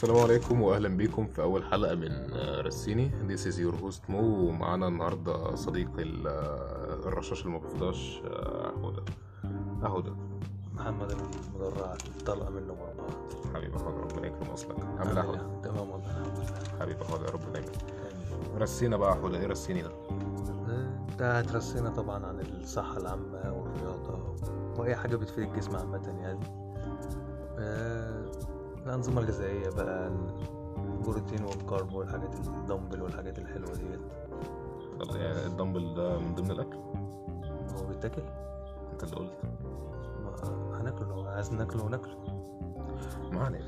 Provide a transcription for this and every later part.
السلام عليكم واهلا بيكم في اول حلقه من آه، رسيني This is your host مو ومعانا النهارده صديق ال- آه، الرشاش المفضاش آه، هدى آه، هدى محمد المدرع طلقة منه مربع حبيبي هدى ربنا يكرم اصلك عامل ايه يا هدى تمام والله الحمد لله حبيبي هدى يا رب دايما يعني رسينا بقى يا هدى ايه رسيني ده انت هترسينا طبعا عن الصحة العامة والرياضة وأي حاجة بتفيد الجسم عامة يعني آه، الأنظمة الغذائية بقى البروتين والكارب والحاجات الدمبل والحاجات الحلوة ديت طب يعني الدمبل ده من ضمن الاكل هو بيتاكل انت اللي قلت ما- هناكله لو عايز ناكله وناكله ما علينا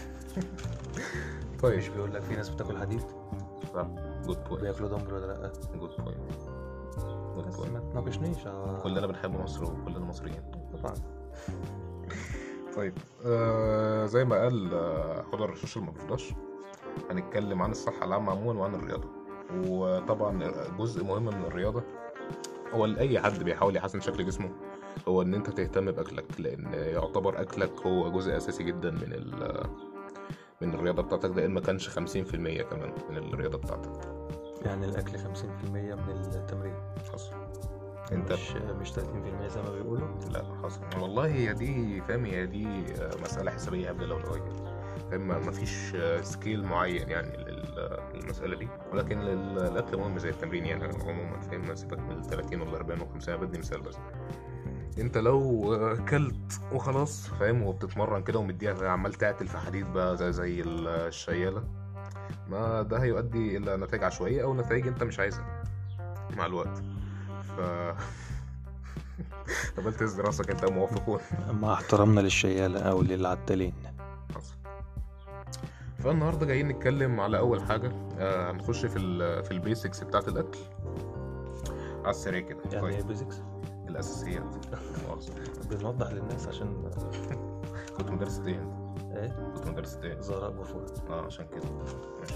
مش طيب بيقول لك في ناس بتاكل حديد جود بوينت بياكلوا دمبل ولا لأ جود بوينت جود بس بوينت ما تناقشنيش آه، كلنا بنحب مصر وكلنا مصريين طبعا طيب آه زي ما قال آه، هدى الرشاش المفضاش هنتكلم عن الصحة العامة عموما وعن الرياضة وطبعا جزء مهم من الرياضة هو لأي حد بيحاول يحسن شكل جسمه هو إن أنت تهتم بأكلك لأن يعتبر أكلك هو جزء أساسي جدا من ال من الرياضة بتاعتك ده إن ما كانش 50% كمان من الرياضة بتاعتك يعني الأكل 50% من التمرين حصل أنت مش مش 30% زي ما بيقولوا لا حصل والله هي دي فاهم هي دي آه، مسألة حسابية قبل الأولوية فاهم ما- مفيش آه، سكيل معين يعني لل- للمسألة دي ولكن ال- الأكل مهم زي التمرين يعني عموما فاهم سيبك من ال 30 ولا 40 و 50 بدي مثال بس انت لو آه، كلت وخلاص فاهم وبتتمرن كده ومديها عمال تعتل في حديد بقى زي زي ال- الشيالة ما ده هيؤدي إلى نتائج عشوائية أو نتائج أنت مش عايزها مع الوقت ف قبلت تهز راسك انت موافقون مع احترامنا للشيالة أو للعتالين حصل فالنهارده جايين نتكلم على اول حاجه آه هنخش في ال في البيسكس بتاعت الاكل على السريع كده يعني ايه طيب بيزكس الاساسيات لا مؤاخذة. بنوضح للناس عشان كنت مدرسة ايه انت؟ ايه كنت مدرسة ايه؟ زهراء بفوت اه عشان كده ماشي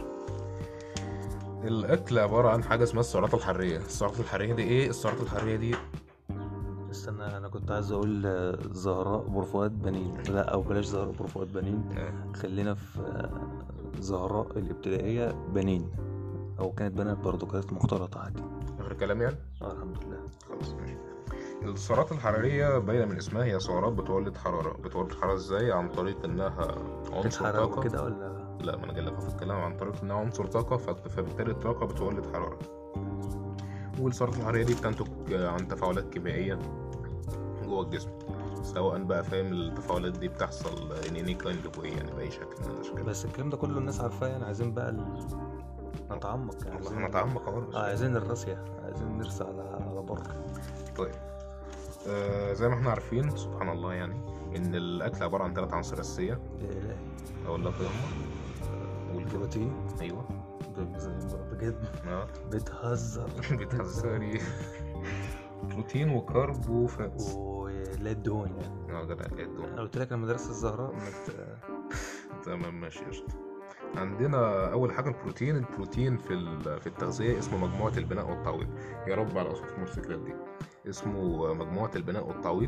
الاكل عباره عن حاجه اسمها السعرات الحراريه السعرات الحراريه دي ايه السعرات الحراريه دي استنى انا كنت عايز اقول آه، زهراء برفوات بنين لا او بلاش زهراء برفوات بنين آه، خلينا في آه، زهراء الابتدائية بنين او كانت بنات برضو كانت مختلطة عادي اخر كلام يعني اه الحمد لله خلاص ماشي السعرات الحرارية باينة من اسمها هي سعرات بتولد حرارة بتولد حرارة ازاي عن طريق انها عنصر حرارة طاقة كده ولا لا ما انا جاي لك في الكلام عن طريق انها عنصر طاقة فت- فبالتالي الطاقة بتولد حرارة والسعرات الحرارية دي بتنتج عن تفاعلات كيميائية جوه الجسم سواء بقى فاهم التفاعلات دي بتحصل ان اني كايند اوف يعني بأي شكل من الاشكال بس الكلام ده كله الناس عارفاه يعني عايزين بقى ال... نتعمق يعني والله عايزين- هنتعمق اهو بس. اه عايزين الراسية عايزين نرسى على على بر طيب آه زي ما احنا عارفين سبحان الله يعني ان الاكل عبارة عن ثلاث عناصر اساسية يا الهي اقول لك ايه هم قول كده. بروتين ايوه ب- بجد اه بتهزر بتهزري بروتين وكارب وفات ولا الدهون يعني اه جدع انا الدهون قلت لك المدرسة الزهراء ما ت- تمام ماشي قشطة عندنا اول حاجه البروتين البروتين في ال- في التغذيه اسمه مجموعه البناء والتعويض يا رب على اصوات الموتوسيكلات دي اسمه مجموعه البناء والتعويض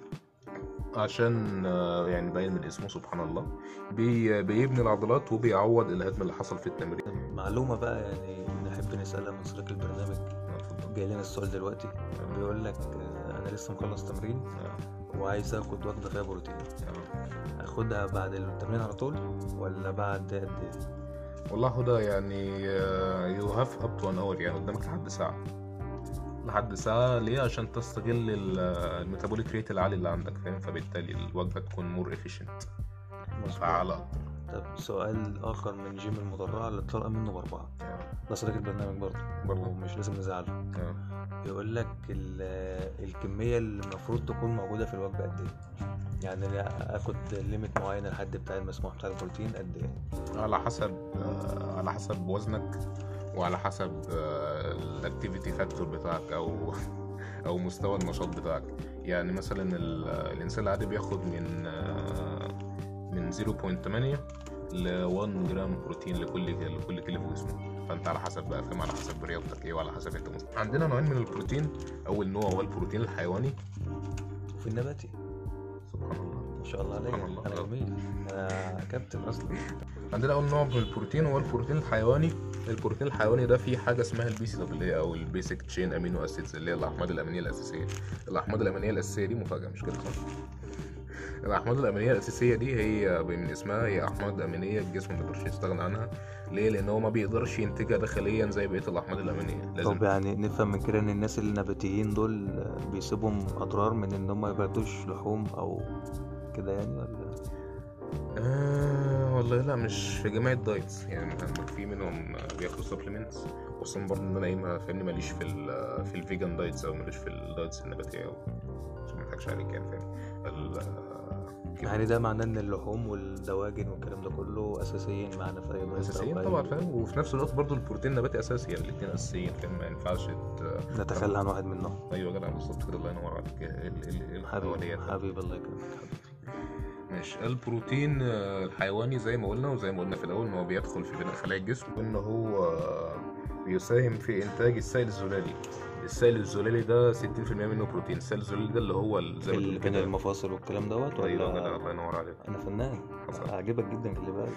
عشان آه، يعني باين من اسمه سبحان الله بي بيبني العضلات وبيعوض الهدم اللي حصل في التمرين معلومة بقى يعني نحب نسألها من صديق البرنامج آه، اتفضل. جاي لنا السؤال دلوقتي بيقول لك آه، انا لسه مخلص تمرين آه، وعايز اخد وجبة فيها بروتين آه. اخدها بعد التمرين على طول ولا بعد قد ايه والله هدى يعني يو هاف اب تو ان اور يعني قدامك لحد ساعة لحد ساعة ليه عشان تستغل ال- الميتابوليك ريت العالي اللي عندك فاهم فبالتالي الوجبة تكون مور افيشنت فعالة أكتر. طب سؤال اخر من جيم المدرعة اللي طلع منه باربعة ده صديق البرنامج برضه برضه. ومش لازم نزعله آه. يقول لك ال- الكمية اللي المفروض تكون موجودة في الوجبة قد ايه يعني أنا اخد ليميت معين الحد بتاع المسموح بتاع البروتين قد ايه على حسب آه، على حسب وزنك وعلى حسب الاكتيفيتي فاكتور بتاعك او او مستوى النشاط بتاعك يعني مثلا ال- الانسان العادي بياخد من آه، من 0.8 ل 1 جرام بروتين لكل لكل كيلو في جسمه فانت على حسب بقى فاهم على حسب رياضتك ايه وعلى حسب انت مست... عندنا نوعين من البروتين اول نوع هو البروتين الحيواني وفي النباتي سبحان الله ما شاء الله عليا سبحان الله. انا جميل انا كابتن اصلا عندنا اول نوع من البروتين هو البروتين الحيواني البروتين الحيواني ده فيه حاجه اسمها البي سي دبل او البيسك تشين امينو اسيدز اللي هي الاحماض الامينيه الاساسيه الاحماض الامينيه الاساسيه دي مفاجاه مش كده صح الاحماض الامينيه الاساسيه دي هي من اسمها هي احماض امينيه الجسم ما بيقدرش يستغنى عنها ليه لان هو ما بيقدرش ينتجها داخليا زي بقيه الاحماض الامينيه لازم طب يعني نفهم من كده ان الناس النباتيين دول بيسيبهم اضرار من ان هم ما ياكلوش لحوم او كده يعني ولا آه والله لا مش في جميع الدايتس يعني مثلا في منهم بياخدوا سبلمنتس خصوصا برضه ان انا ايه ما فاهمني ماليش في ال في الفيجن دايتس او ماليش في الدايتس النباتيه أوي عشان ما اضحكش عليك يعني فاهم ال- يعني ده معناه ان اللحوم والدواجن والكلام ده كله اساسيين معانا في اي دايت أو اساسيين في أي- طبعا فاهم وفي نفس الوقت برضه البروتين النباتي اساسي يعني الاثنين اساسيين فاهم ما ينفعش ت- نتخلى عن واحد منهم ايوه يا جدع بالظبط كده الله ينور عليك ال- ال- ال- حبيبي الحيوانيات حبيبي الله يكرمك حبيبي ماشي البروتين آه، الحيواني زي ما قلنا وزي ما قلنا في الاول ان هو بيدخل في بناء خلايا الجسم وان هو آه، بيساهم في انتاج السائل الزلالي السائل الزلالي ده 60% منه بروتين السائل الزلالي ده اللي هو ال- زي ما ال- تقول بين كده المفاصل والكلام دوت ايوه يا جدع ولا الله ينور عليك انا فنان حصل. اعجبك جدا خلي بالك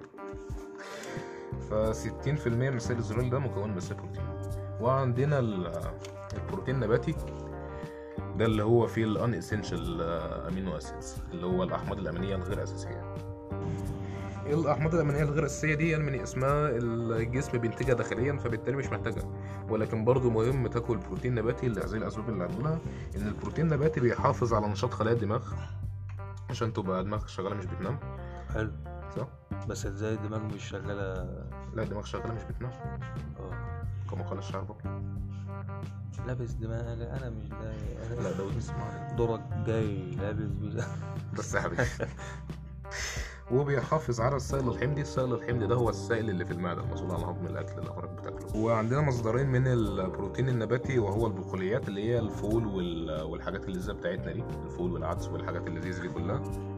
ف 60% من السائل الزلالي ده مكون بس بروتين وعندنا ال- البروتين النباتي ده اللي هو فيه الان اسينشال امينو اسيدز اللي هو الاحماض الامينيه الغير اساسيه الاحماض الامينيه الغير اساسيه دي يعني من اسمها الجسم بينتجها داخليا فبالتالي مش محتاجها ولكن برضه مهم تاكل بروتين نباتي زي الاسباب اللي هنقولها ان البروتين النباتي بيحافظ على نشاط خلايا الدماغ عشان تبقى دماغك شغاله مش بتنام حلو صح بس ازاي الدماغ مش شغاله لا الدماغ شغاله مش بتنام اه كما قال الشاعر بقى لابس دماغ انا مش ده لا ده اسمع دورك جاي لابس بيجا بس يا حبيبي وبيحافظ على السائل الحمضي السائل الحمضي ده هو السائل اللي في المعده المسؤول عن هضم الاكل اللي حضرتك بتاكله وعندنا مصدرين من البروتين النباتي وهو البقوليات اللي هي الفول وال- والحاجات اللذيذه بتاعتنا دي الفول والعدس والحاجات اللذيذه دي كلها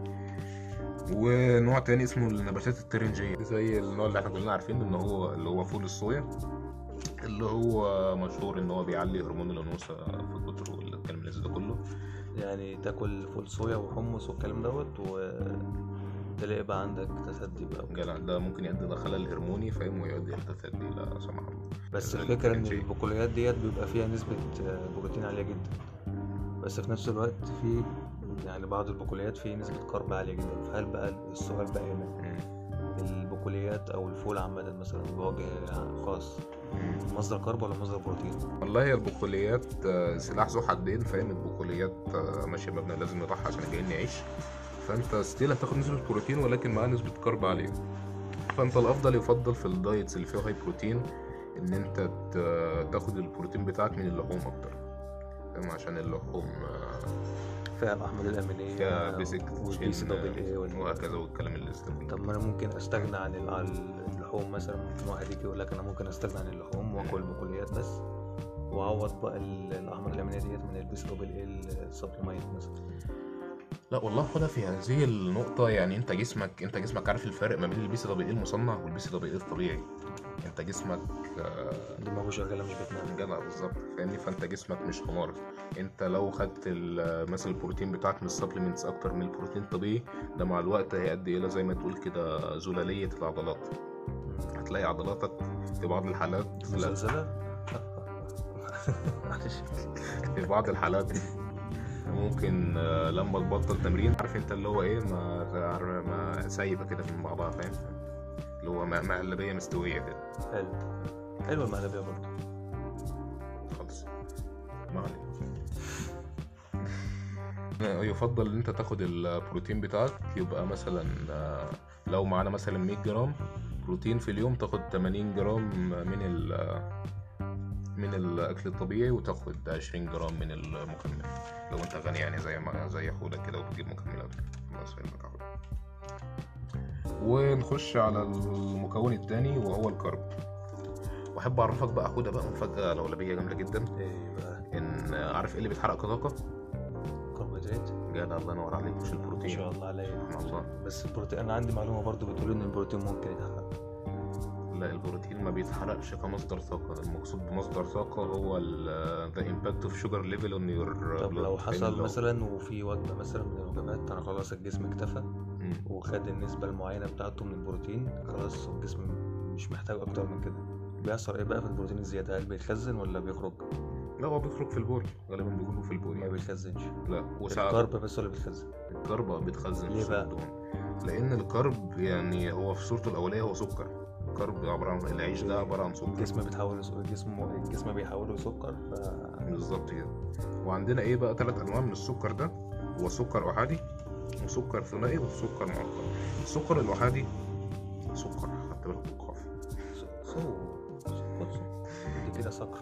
ونوع تاني اسمه النباتات الترنجيه زي النوع اللي احنا كلنا عارفين ان هو اللي هو فول الصويا اللي هو مشهور ان هو بيعلي هرمون الانوثه في كتر والكلام اللذيذ ده كله يعني تاكل فول صويا وحمص والكلام دوت وتلاقي بقى عندك تسدي بقى جدع ده ممكن يؤدي الى خلل هرموني فاهم ويؤدي الى تثدي لا سمح الله بس ال- الفكرة ان الترنجية. البقوليات ديت بيبقى فيها نسبة آه، بروتين عالية جدا بس في نفس الوقت في يعني بعض البقوليات فيه نسبة كارب عالية جدا فهل بقى السؤال بقى هنا مم. البقوليات او الفول عامة مثلا بوجه خاص مصدر كارب ولا مصدر بروتين؟ والله هي البقوليات آه، سلاح ذو حدين فاهم البقوليات آه، ماشيه مبنى لازم نضحي عشان جايين نعيش فانت ستيل هتاخد نسبه بروتين ولكن معاه نسبه كارب عاليه فانت الافضل يفضل في الدايتس اللي فيها هاي بروتين ان انت ت- تاخد البروتين بتاعك من اللحوم اكتر فاهم عشان اللحوم آه، فيها الاحماض الامينية فيها بيسك والبي سي دبل اي وال- وهكذا والكلام اللي استفيد طب ما انا ممكن استغنى عن ال- عن اللحوم مثلا ممكن واحد يجي يقول لك انا ممكن استغنى عن اللحوم واكل بقوليات بس واعوض بقى ال- الاحماض الامينيه ديت من البي سي دبل اي السبلمنت مثلا لا والله خدها في هذه النقطة يعني انت جسمك انت جسمك عارف الفرق ما بين البي سي دبل اي المصنع والبي سي دبل اي الطبيعي انت جسمك آه، دماغه شغاله مش بتنام جدع بالظبط فاهمني فانت جسمك مش حمار انت لو خدت ال- مثلا البروتين بتاعك من السبلمنتس اكتر من البروتين الطبيعي ده مع الوقت هيؤدي الى زي ما تقول كده زلالية العضلات هتلاقي عضلاتك في بعض الحالات لا مسلسله معلش في بعض الحالات ممكن آه، لما تبطل تمرين عارف انت اللي هو ايه ما ما سايبه كده من بعضها فاهم اللي هو م- مقلبيه مستويه كده حلو حلوه المقلبيه برضه خالص ما علينا يفضل ان انت تاخد البروتين بتاعك يبقى مثلا آه، لو معانا مثلا 100 جرام بروتين في اليوم تاخد 80 جرام من ال من الاكل الطبيعي وتاخد 20 جرام من المكمل لو انت غني يعني زي ما زي حودك كده وبتجيب مكملات الله يسلمك يا حودة. ونخش على المكون الثاني وهو الكرب واحب اعرفك بقى حودة بقى مفاجاه لولبيه جامده جدا ايه بقى ان عارف ايه اللي بيتحرق كطاقه كربوهيدرات جدع الله ينور عليك مش ما البروتين شاء الله عليا سبحان الله بس البروتين انا عندي معلومه برضه بتقول ان البروتين ممكن يتحرق لا البروتين ما بيتحرقش كمصدر طاقة المقصود بمصدر طاقة هو ال the impact of sugar level on your طب blood. لو فاهم؟ حصل مثلا وفي وجبة مثلا من الوجبات أنا خلاص الجسم اكتفى مم. وخد النسبة المعينة بتاعته من البروتين خلاص الجسم مش محتاج أكتر من كده بيحصل إيه بقى في البروتين الزيادة هل بيتخزن ولا بيخرج؟ لا هو بيخرج في البول غالبا بيكونوا في البول ما يعني بيتخزنش لا وساعات الكارب بس هو اللي بيتخزن الكرب بيتخزن ليه في بقى؟ الدهون لان الكرب يعني هو في صورته الاوليه هو سكر الكرب عباره عن العيش ده عباره عن سكر الجسم بيتحول الجسم الجسم بيحوله لسكر ف بالظبط كده وعندنا ايه بقى ثلاث انواع من السكر ده هو سكر احادي وسكر ثنائي وسكر معقد السكر الاحادي سكر خدت بالك من القاف سو سكر دي كده سكر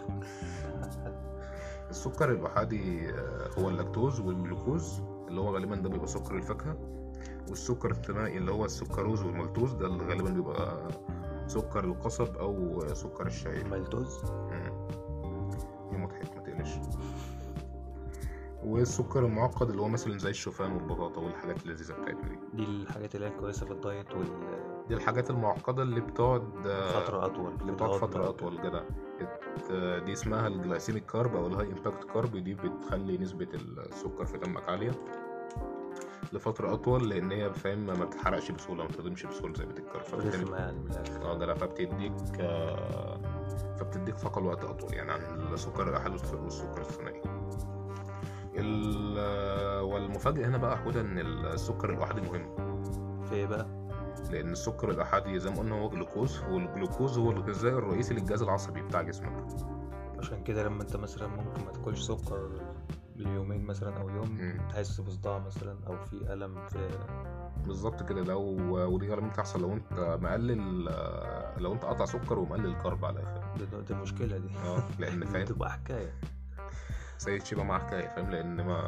السكر الاحادي آه، هو اللاكتوز والجلوكوز اللي هو غالبا ده بيبقى سكر الفاكهه والسكر الثنائي اللي هو السكروز والمالتوز ده اللي غالبا بيبقى سكر القصب او سكر الشاي مالتوز مم. دي مضحك ما تقلقش والسكر المعقد اللي هو مثلا زي الشوفان والبطاطا والحاجات اللذيذه بتاعتنا دي دي الحاجات اللي هي كويسة في الدايت دي الحاجات المعقده اللي بتقعد آه، والفترة أطول اللي بتقعد فتره اطول جدع ات- آه، دي اسمها الجلايسيميك كارب او الهاي امباكت كارب دي بتخلي نسبه السكر في دمك عاليه لفتره اطول لان هي فاهم ما بتتحرقش بسهوله ما بتهضمش بسهوله زي بتتكرر فبالتالي رخمة يعني من الآخر اه جدع فبتديك آه، فبتديك طاقة لوقت أطول يعني عن السكر الأحد والسكر الثنائي ال- آه، والمفاجأة هنا بقى حودة إن السكر الأحادي مهم في إيه بقى؟ لأن السكر الأحادي زي ما قلنا هو جلوكوز والجلوكوز هو الغذاء الرئيسي للجهاز العصبي بتاع جسمك عشان كده لما انت مثلا ممكن ما تاكلش سكر ليومين مثلا او يوم مم. تحس بصداع مثلا او في الم في بالظبط كده لو ودي غالبا بتحصل لو أنت مقلل آه، لو أنت قاطع سكر ومقلل الكرب على الآخر دي, دي المشكله دي اه لأن دي فاهم بتبقى حكايه سيد شيبة مع حكاية فاهم لأن ما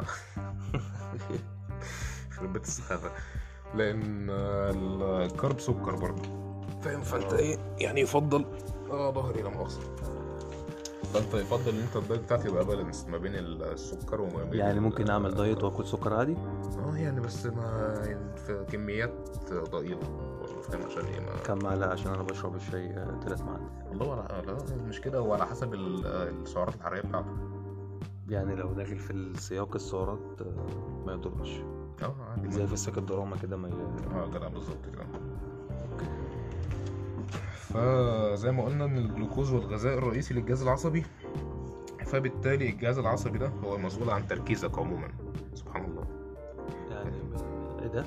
يخرب بيت السخافة لأن آه، الكرب سكر برضه فاهم فأنت آه. إيه يعني يفضل اه ظهري لا مؤاخذة فأنت يفضل إن أنت الدايت بتاعتك يبقى بالانس ما بين السكر وما بين يعني ال- ممكن اعمل دايت واكل سكر عادي اه يعني بس ما يعني في كميات ضئيلة برضه فاهم عشان إيه ما كم معلقه عشان انا بشرب الشاي آه، تلات معالق والله ولا لا مش كده هو على حسب ال- السعرات الحرارية بتاعته يعني لو داخل في السياق السعرات آه، ما يضرش اه عادي زي في السكة الدراما كده ما ي... اه جدع بالظبط كده فزي ما قلنا ان الجلوكوز هو الغذاء الرئيسي للجهاز العصبي فبالتالي الجهاز العصبي ده هو المسؤول عن تركيزك عموما سبحان الله يعني ب- ايه ده؟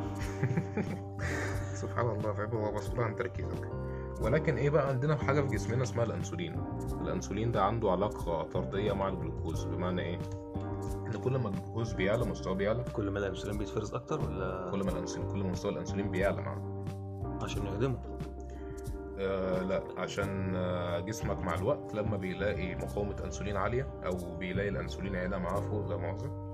سبحان الله فاهم هو مسؤول عن تركيزك ولكن ايه بقى عندنا حاجه في جسمنا اسمها الانسولين الانسولين ده عنده علاقه طرديه مع الجلوكوز بمعنى ايه ان كل ما الجلوكوز بيعلى مستواه بيعلى كل ما الانسولين بيتفرز اكتر ولا كل ما الانسولين كل ما مستوى الانسولين بيعلى معاه عشان يهضمه آه لا عشان آه جسمك مع الوقت لما بيلاقي مقاومة أنسولين عالية أو بيلاقي الأنسولين عالية معاه فوق لا مؤاخذة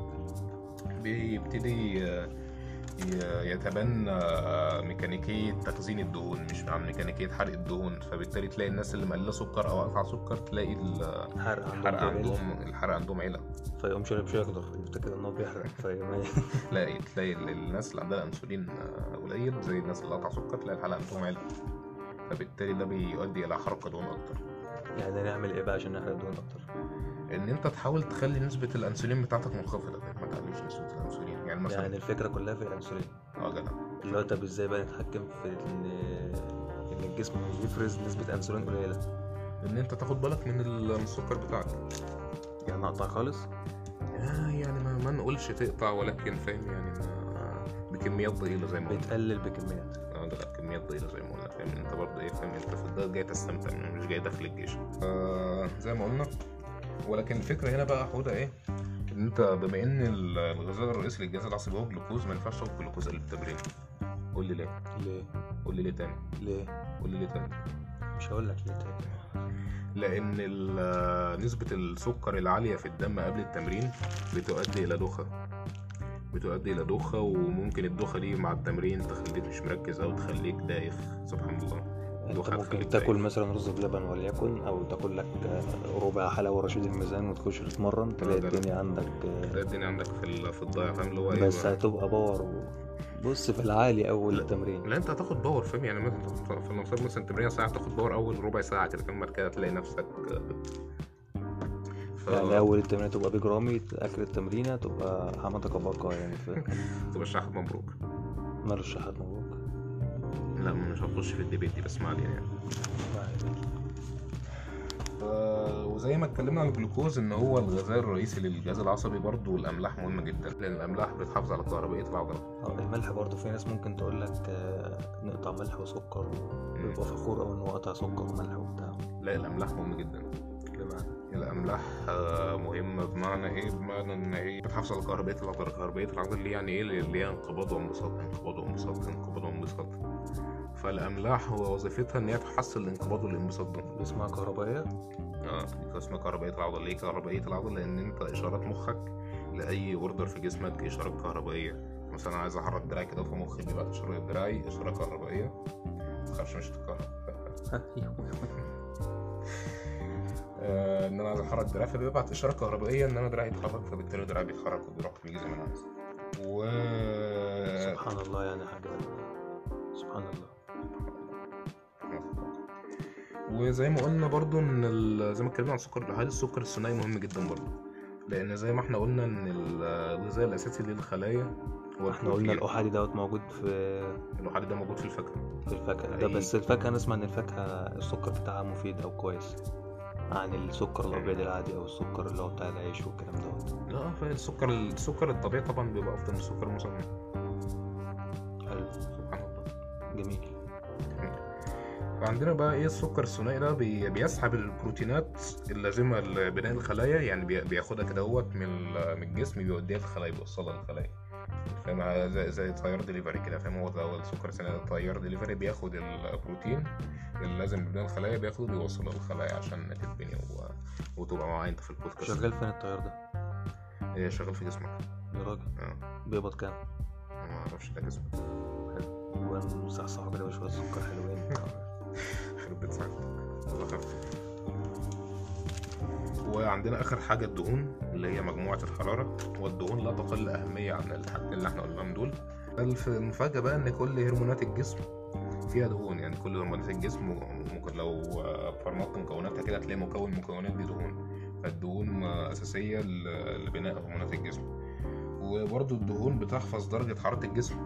بيبتدي آه، ي- يتبنى آه، ميكانيكية تخزين الدهون مش عن ميكانيكية حرق الدهون فبالتالي تلاقي الناس اللي مقللة سكر أو قاطعة سكر تلاقي ال- الحرق عندهم الحرق قليل. عندهم الحرق عندهم عالي فيقوم شارب شاي اخضر يفتكر ان هو بيحرق فيقوم تلاقي تلاقي ال- الناس اللي عندها أنسولين آه، قليل زي الناس اللي قاطعة سكر تلاقي الحرق عندهم عالي فبالتالي ده بيؤدي إلى حرق دهون أكتر يعني نعمل ايه بقى عشان نحرق دهون اكتر ان انت تحاول تخلي نسبة الانسولين بتاعتك منخفضة ما تعليش نسبة الانسولين يعني مثلا يعني الفكره كلها في الانسولين اه جدع اللي هو طب ازاي بقى نتحكم في ان ان الجسم يفرز نسبه انسولين قليله ان انت تاخد بالك من ال- من السكر بتاعك يعني اقطع خالص آه يعني ما, ما نقولش تقطع ولكن فاهم يعني ما بكميات ضئيلة زي ما قلنا بتقلل بكميات اه جدع كميات ضئيلة زي ما قلنا فاهم انت برضه ايه فاهم انت في الدايت جاي تستمتع مش جاي داخل الجيش آه زي ما قلنا ولكن الفكرة هنا بقى حودة ايه ان انت بما ان ال- الغذاء الرئيسي للجهاز العصبي هو الجلوكوز ما ينفعش تاخد جلوكوز قبل التمرين قول لي ليه ليه قول لي ليه تاني ليه قول لي ليه تاني مش هقول لك ليه تاني لان ال- نسبة السكر العالية في الدم قبل التمرين بتؤدي الى دوخة بتؤدي الى دوخة وممكن الدوخة دي مع التمرين تخليك مش مركز او تخليك دايخ سبحان الله انت دوخة ممكن تخليك تاكل دايخ. مثلا رز بلبن وليكن او تاكل لك آه، ربع حلاوه رشيد الميزان وتخش تتمرن تلاقي ده- الدنيا عندك آه، تلاقي الدنيا عندك في ال- في الضياع فاهم اللي هو ايه بس بقى؟ هتبقى باور و... بص في العالي اول التمرين لا انت هتاخد باور فاهم يعني مثلا في النصاب مثلا تمرين ساعه تاخد باور اول ربع ساعه كده فاهم بعد كده تلاقي نفسك ف... يعني اول التمرين تبقى بيج رامي اخر التمرينه تبقى حماتك ابقى يعني في تبقى شحات مبروك مرشحات مبروك لا مش هنخش في الديبيت دي بس ما علينا يعني آه، وزي ما اتكلمنا عن الجلوكوز ان هو الغذاء الرئيسي للجهاز العصبي برضه والاملاح مهمه جدا لان الاملاح بتحافظ على كهربائيه العضله اه الملح برضه في ناس ممكن تقول لك آه، نقطع ملح وسكر ويبقى فخور أوي إن هو قطع سكر وملح وبتاع لا الاملاح مهمه جدا بمعنى الاملاح آه، مهمه بمعنى ايه بمعنى ان هي بتحافظ على كهربائيه العضله كهربائيه العضله اللي يعني ايه اللي هي انقباض وانبساط انقباض وانبساط انقباض وانبساط فالاملاح هو وظيفتها ان هي تحسن الانقباض والانبساط ده اسمها كهربائية اه دي اسمها كهربائيه العضله ليه كهربائيه العضله لان انت اشارات مخك لاي اوردر في جسمك اشارات كهربائيه مثلا عايز احرك دراعي كده فمخي بيبعت اشاره لدراعي اشاره كهربائيه متخافش مش هتتكهرب آه، ان انا عايز احرك دراعي فبيبعت اشاره كهربائيه ان انا دراعي يتحرك فبالتالي دراعي بيتحرك وبيروح بيجي زي ما انا عايز و سبحان الله يعني حاجة سبحان الله وزي ما قلنا برضو ان ال- زي ما اتكلمنا عن السكر الحاد السكر الثنائي مهم جدا برضو لان زي ما احنا قلنا ان ال- الغذاء الاساسي للخلايا هو احنا قلنا البروتين. الأحادي دوت موجود في الوحيد ده موجود في الفاكهه في الفاكهة ده أي- بس الفاكهة نسمع إن الفاكهة السكر بتاعها مفيد أو كويس عن السكر الأبيض العادي أو السكر اللي هو بتاع العيش والكلام دوت لا فالسكر السكر الطبيعي طبعا بيبقى افضل من السكر المصنع حلو سبحان الله جميل فعندنا بقى ايه السكر الثنائي ده بي- بيسحب البروتينات اللازمه لبناء الخلايا يعني بي- بياخدها كده هوت من ال- من الجسم بيوديها للخلايا بيوصلها للخلايا فاهم زي زي طيار ديليفري كده فاهم هو ده هو السكر الثنائي ده طيار ديليفري بياخد البروتين اللازم لبناء الخلايا بياخده بيوصله للخلايا عشان تتبني و... وتبقى معايا انت في البودكاست شغال فين الطيار ده؟ هي شغال في جسمك يا راجل اه بيقبض كام؟ ما اعرفش ده جسمك ونصحصحه كده بشوية سكر حلوين يخرب بيت سعادتك الله خير وعندنا اخر حاجه الدهون اللي هي مجموعه الحراره والدهون لا تقل اهميه عن الحاجتين اللي احنا قلناهم دول الف- المفاجاه بقى ان كل هرمونات الجسم فيها دهون يعني كل هرمونات الجسم ممكن لو فرمطت مكوناتها كده تلاقي مكون مكونات دي دهون فالدهون اساسيه ل- لبناء هرمونات الجسم وبرضه الدهون بتحفظ درجه حراره الجسم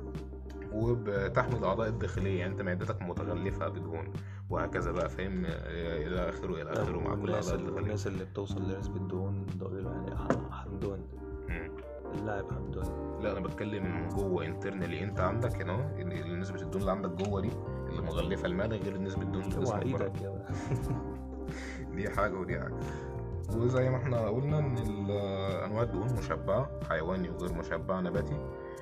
وبتحمي الاعضاء الداخليه يعني انت معدتك متغلفه بدهون وهكذا بقى فاهم آه، الى اخره الى اخره مع كل والناس الاعضاء اللي الداخليه الناس اللي بتوصل لنسبة دهون ضئيلة يعني ح- حمدون مم. اللاعب حمدون لا انا بتكلم جوه انترنالي انت عندك هنا أهو، إن- إن نسبه الدهون اللي عندك جوه دي اللي مغلفه المعده غير نسبه الدهون اللي اوعى جسمك بره. ايدك يا دي حاجه ودي حاجه وزي ما احنا قلنا ان ال- انواع الدهون مشبعه حيواني وغير مشبعه نباتي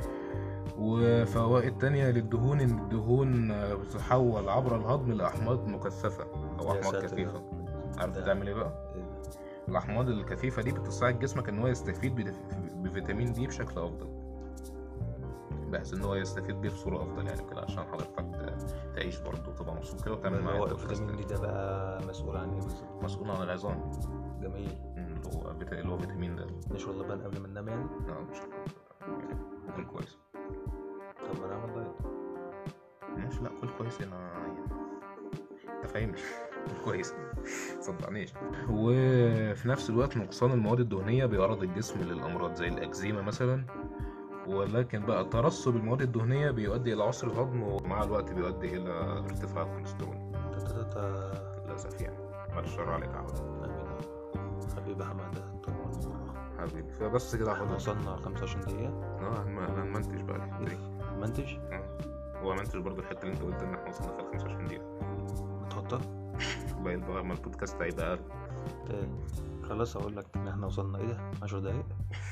وفوائد تانية للدهون ان الدهون آه، بتتحول عبر الهضم لاحماض مكثفه او يا احماض ساتر يا كثيفه رب. عارف ده- بتعمل ايه بقى الاحماض الكثيفه دي بتساعد جسمك ان هو يستفيد بدف- بفيتامين دي بشكل افضل بحيث ان هو يستفيد بيه بصوره افضل يعني كده عشان حضرتك ت- تعيش برضه وتبقى مبسوط كده وتعمل اللي معايا هو البودكاست الفيتامين دي ده بقى مسؤول عن ايه بالظبط مسؤول عن العظام جميل مم، اللي هو فيتا- اللي هو فيتامين ده نشرب لبن قبل ما ننام يعني اه مش يعني كل كويس طب ما نعمل دايت ماشي لا كل كويس انا يعني انت فاهمني كل كويس صدقنيش وفي نفس الوقت نقصان المواد الدهنية بيعرض الجسم للأمراض زي الأكزيما مثلا ولكن بقى ترسب المواد الدهنية بيؤدي إلى عسر الهضم ومع الوقت بيؤدي إلى ارتفاع الكوليسترول تا- تا- تا- تا. للأسف يعني بعد الشر عليك يا عبد امين يا رب. حبيبي حماده طبعا حبيبي فبس كده احنا هاخد وصلنا 25 دقيقة اه هنم- هنمنتج بقى الحتة دي منتج اه ومنتج برضه الحتة اللي انت قلت ان احنا وصلنا فيها 25 دقيقة متحطة بقى بقى ما البودكاست هيبقى أقل. تاني خلاص اقول لك ان احنا وصلنا ايه ده 10 دقايق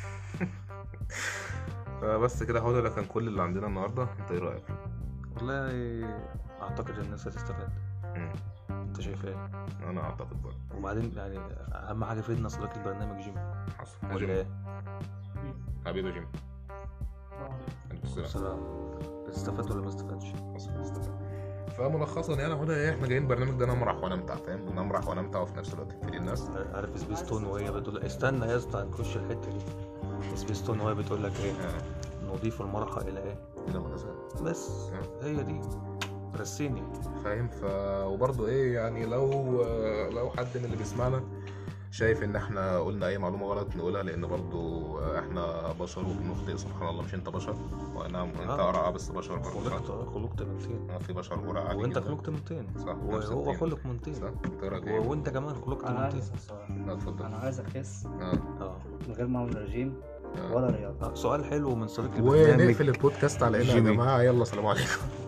فبس كده هو ده كان كل اللي عندنا النهارده انت ايه رايك والله اعتقد الناس هتستفاد مم. انت شايف ايه انا اعتقد برضه وبعدين يعني اهم حاجه فيدنا صديق البرنامج جيم حصل ولا جيم. ايه حبيبي يا جيم عليكم السلام السلام استفدت ولا ما استفدتش حصل استفاد. فملخصا يعني هو ده ايه احنا جايين برنامج ده نمرح ونمتع فاهم نمرح ونمتع وفي نفس الوقت نفيد الناس عارف سبيس تون وهي بتقول استنى يا اسطى هنخش الحته دي سبيستون وهي بتقول لك ايه آه، نضيف المرحة الى ايه إلى الغزال بس آه. هي دي رسيني فاهم ف وبرضه ايه يعني لو لو حد من اللي بيسمعنا شايف ان احنا قلنا اي معلومه غلط نقولها لان برضه احنا بشر وبنخطئ سبحان الله مش انت بشر وانا انت آه. قرعه بس بشر برضه خلقت صح؟ خلقت من طين آه، في بشر قرعه عادي وانت جداً. خلقت من طين صح نفس وهو الطين. خلق من طين صح انت رايك و- ايه؟ وانت كمان خلقت انا من عايز طين اسال سؤال لا اتفضل انا عايز اخس اه اه من غير ما اعمل رجيم آه. ولا رياضه آه، سؤال حلو من صديق البرنامج ونقفل البودكاست على هنا يا جيمي. جماعه يلا سلام عليكم